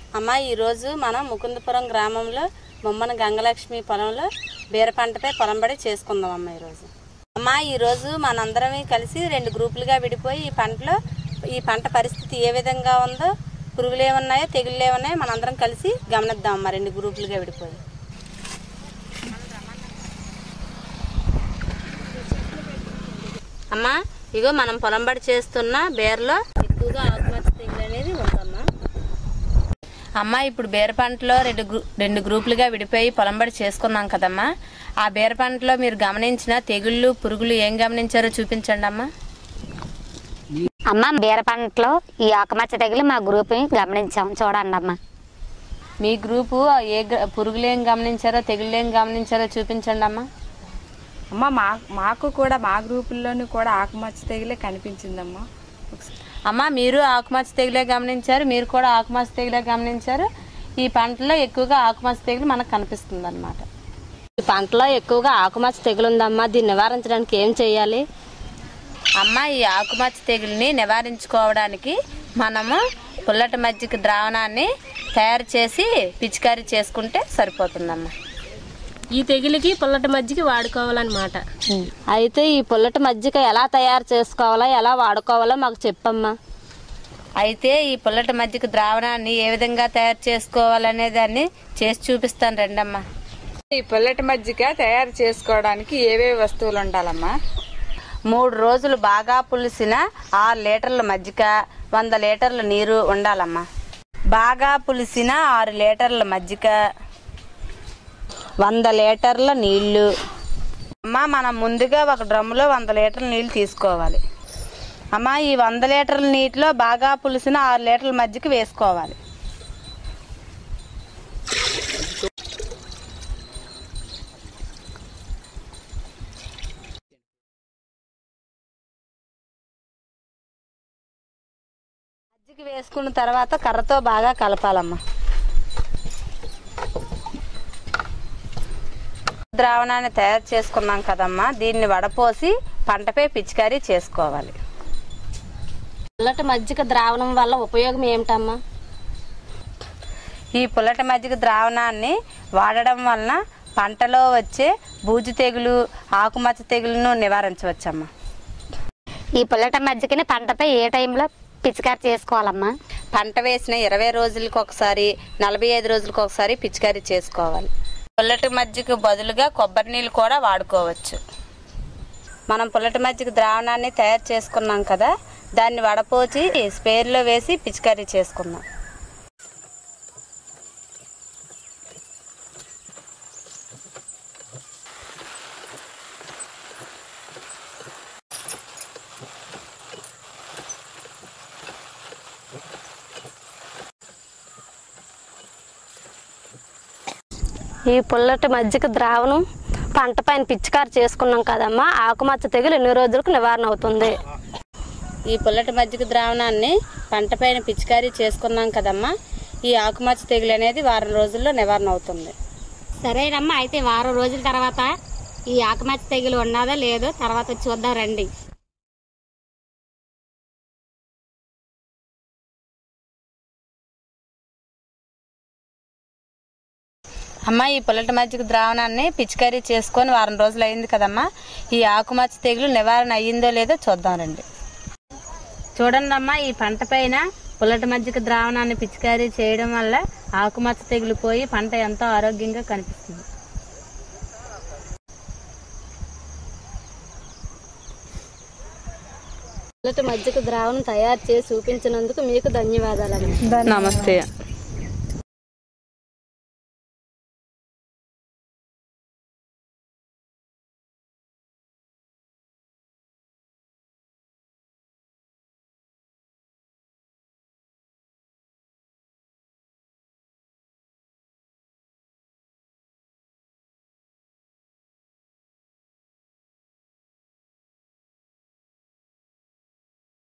అమ్మ ఈరోజు మనం ముకుందపురం గ్రామంలో ముమ్మన గంగలక్ష్మి పొలంలో బీర పంటపై పొలంబడి చేసుకుందాం అమ్మ ఈరోజు అమ్మ ఈరోజు మనందరం కలిసి రెండు గ్రూపులుగా విడిపోయి ఈ పంటలో ఈ పంట పరిస్థితి ఏ విధంగా ఉందో పురుగులు ఏమున్నాయో తెగుళ్ళు ఏమున్నాయో మనందరం కలిసి గమనిద్దాం అమ్మ రెండు గ్రూపులుగా విడిపోయి అమ్మ ఇగో మనం పొలంబడి చేస్తున్న బేర్లో ఎక్కువగా ఆకుమచ్చ తెగులు అనేది ఉందమ్మా అమ్మ ఇప్పుడు బీర పంటలో రెండు గ్రూ రెండు గ్రూపులుగా విడిపోయి పొలంబడి చేసుకున్నాం కదమ్మా ఆ బీర పంటలో మీరు గమనించిన తెగుళ్ళు పురుగులు ఏం గమనించారో చూపించండి అమ్మా అమ్మ బీర పంటలో ఈ ఆకుమచ్చ తెగులు మా గ్రూప్ గమనించాం చూడండి అమ్మ మీ గ్రూపు ఏ గ- పురుగులు ఏం గమనించారో తెగుళ్ళు ఏం గమనించారో చూపించండి అమ్మా అమ్మ మా మాకు కూడా మా గ్రూపుల్లోనూ కూడా ఆకుమచ్చ తెగిలే కనిపించిందమ్మా ఒకసారి అమ్మ మీరు ఆకుమచ్చ తెగులే గమనించారు మీరు కూడా ఆకుమచ్చ తెగులే గమనించారు ఈ పంటలో ఎక్కువగా ఆకుమచ్చ తెగులు మనకు కనిపిస్తుంది అనమాట ఈ పంటలో ఎక్కువగా ఆకుమచ్చ తెగులు ఉందమ్మా దీన్ని నివారించడానికి ఏం చేయాలి అమ్మ ఈ ఆకుమచ్చ తెగుల్ని నివారించుకోవడానికి మనము పుల్లటి మజ్జిగ ద్రావణాన్ని తయారు చేసి పిచికారీ చేసుకుంటే సరిపోతుందమ్మా ఈ తెగులుకి పుల్లటి మజ్జిగ వాడుకోవాలన్నమాట అయితే ఈ పుల్లటి మజ్జిగ ఎలా తయారు చేసుకోవాలో ఎలా వాడుకోవాలో మాకు చెప్పమ్మా అయితే ఈ పుల్లటి మజ్జిగ ద్రావణాన్ని ఏ విధంగా తయారు చేసుకోవాలనే దాన్ని చేసి చూపిస్తాను రండమ్మా ఈ పుల్లటి మజ్జిగ తయారు చేసుకోవడానికి ఏవేవి వస్తువులు ఉండాలమ్మా మూడు రోజులు బాగా పులిసిన ఆరు లీటర్ల మజ్జిగ వంద లీటర్ల నీరు ఉండాలమ్మా బాగా పులిసిన ఆరు లీటర్ల మజ్జిగ వంద లీటర్ల నీళ్లు అమ్మ మనం ముందుగా ఒక డ్రమ్ములో వంద లీటర్ల నీళ్లు తీసుకోవాలి అమ్మ ఈ వంద లీటర్ల నీటిలో బాగా పులిసిన ఆరు లీటర్ల మజ్జిగ వేసుకోవాలి మజ్జిగ వేసుకున్న తర్వాత కర్రతో బాగా కలపాలమ్మా ద్రావణాన్ని తయారు చేసుకున్నాం కదమ్మా దీన్ని వడపోసి పంటపై పిచికారీ చేసుకోవాలి పుల్లటి మజ్జిగ ద్రావణం వల్ల ఉపయోగం ఏమిటమ్మా ఈ పుల్లటి మజ్జిగ ద్రావణాన్ని వాడడం వలన పంటలో వచ్చే బూజు తెగులు ఆకుమచ్చ తెగులను నివారించవచ్చమ్మా ఈ పుల్లటి మజ్జిగని పంటపై ఏ టైంలో పిచికారి చేసుకోవాలమ్మా పంట వేసిన ఇరవై రోజులకు ఒకసారి నలభై ఐదు రోజులకు ఒకసారి పిచికారీ చేసుకోవాలి పుల్లటి మజ్జిగ బదులుగా కొబ్బరి నీళ్ళు కూడా వాడుకోవచ్చు మనం పుల్లటి మజ్జిగ ద్రావణాన్ని తయారు చేసుకున్నాం కదా దాన్ని వడపోచి స్పేర్లో వేసి పిచికారీ చేసుకుందాం ఈ పుల్లటి మజ్జిగ ద్రావణం పంట పైన పిచికారి చేసుకున్నాం కదమ్మా ఆకుమచ్చ తెగులు ఎన్ని రోజులకు నివారణ అవుతుంది ఈ పుల్లటి మజ్జిగ ద్రావణాన్ని పంట పైన పిచికారీ చేసుకున్నాం కదమ్మా ఈ ఆకుమచ్చ తెగులు అనేది వారం రోజుల్లో నివారణ అవుతుంది సరేనమ్మా అయితే వారం రోజుల తర్వాత ఈ ఆకుమచ్చ తెగులు ఉన్నదో లేదో తర్వాత చూద్దాం రండి అమ్మ ఈ పుల్లటి మజ్జిగ ద్రావణాన్ని పిచికారీ చేసుకొని వారం రోజులు అయింది కదమ్మా ఈ ఆకుమచ్చ తెగులు నివారణ అయ్యిందో లేదో చూద్దాం రండి చూడండి అమ్మా ఈ పంట పైన పుల్లటి మజ్జిగ ద్రావణాన్ని పిచికారీ చేయడం వల్ల ఆకుమచ్చ తెగులు పోయి పంట ఎంతో ఆరోగ్యంగా కనిపిస్తుంది పుల్లటి మజ్జిగ ద్రావణం తయారు చేసి చూపించినందుకు మీకు ధన్యవాదాలు నమస్తే